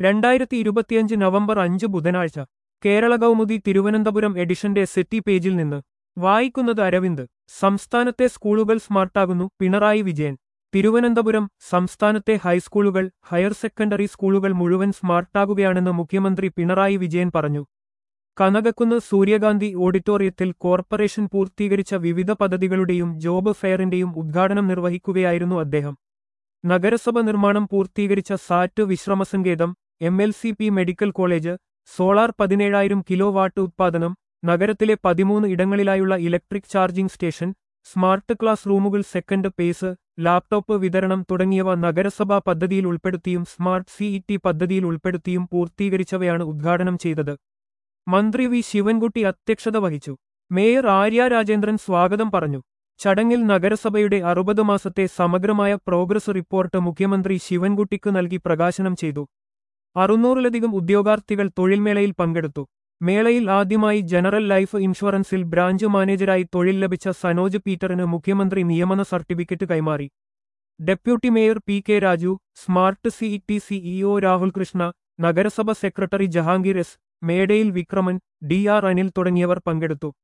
രണ്ടായിരത്തി ഇരുപത്തിയഞ്ച് നവംബർ അഞ്ച് ബുധനാഴ്ച കേരള കൗമുദി തിരുവനന്തപുരം എഡിഷന്റെ സെറ്റി പേജിൽ നിന്ന് വായിക്കുന്നത് അരവിന്ദ് സംസ്ഥാനത്തെ സ്കൂളുകൾ സ്മാർട്ടാകുന്നു പിണറായി വിജയൻ തിരുവനന്തപുരം സംസ്ഥാനത്തെ ഹൈസ്കൂളുകൾ ഹയർ സെക്കൻഡറി സ്കൂളുകൾ മുഴുവൻ സ്മാർട്ടാകുകയാണെന്ന് മുഖ്യമന്ത്രി പിണറായി വിജയൻ പറഞ്ഞു കനകക്കുന്ന് സൂര്യകാന്തി ഓഡിറ്റോറിയത്തിൽ കോർപ്പറേഷൻ പൂർത്തീകരിച്ച വിവിധ പദ്ധതികളുടെയും ജോബ് ഫെയറിന്റെയും ഉദ്ഘാടനം നിർവഹിക്കുകയായിരുന്നു അദ്ദേഹം നഗരസഭ നിർമ്മാണം പൂർത്തീകരിച്ച സാറ്റ് വിശ്രമസങ്കേതം M L C P medical college solar പതിനേഴായിരം കിലോ വാട്ട് ഉത്പാദനം നഗരത്തിലെ പതിമൂന്ന് ഇടങ്ങളിലായുള്ള electric charging station smart class റൂമുകൾ സെക്കൻഡ് പേസ് ലാപ്ടോപ്പ് വിതരണം തുടങ്ങിയവ നഗരസഭാ പദ്ധതിയിൽ ഉൾപ്പെടുത്തിയും സ്മാർട്ട് സിഇടി പദ്ധതിയിൽ ഉൾപ്പെടുത്തിയും പൂർത്തീകരിച്ചവയാണ് ഉദ്ഘാടനം ചെയ്തത് മന്ത്രി വി ശിവൻകുട്ടി അധ്യക്ഷത വഹിച്ചു മേയർ ആര്യ രാജേന്ദ്രൻ സ്വാഗതം പറഞ്ഞു ചടങ്ങിൽ നഗരസഭയുടെ അറുപത് മാസത്തെ സമഗ്രമായ പ്രോഗ്രസ് റിപ്പോർട്ട് മുഖ്യമന്ത്രി ശിവൻകുട്ടിക്ക് നൽകി പ്രകാശനം ചെയ്തു അറുന്നൂറിലധികം ഉദ്യോഗാർത്ഥികൾ തൊഴിൽമേളയിൽ പങ്കെടുത്തു മേളയിൽ ആദ്യമായി ജനറൽ ലൈഫ് ഇൻഷുറൻസിൽ ബ്രാഞ്ച് മാനേജരായി തൊഴിൽ ലഭിച്ച സനോജ് പീറ്ററിന് മുഖ്യമന്ത്രി നിയമന സർട്ടിഫിക്കറ്റ് കൈമാറി deputy mayor P K Raju smart CET CEO Rahul Krishna നഗരസഭ secretary Jahangir S Medayil Vikraman D R Anil തുടങ്ങിയവർ പങ്കെടുത്തു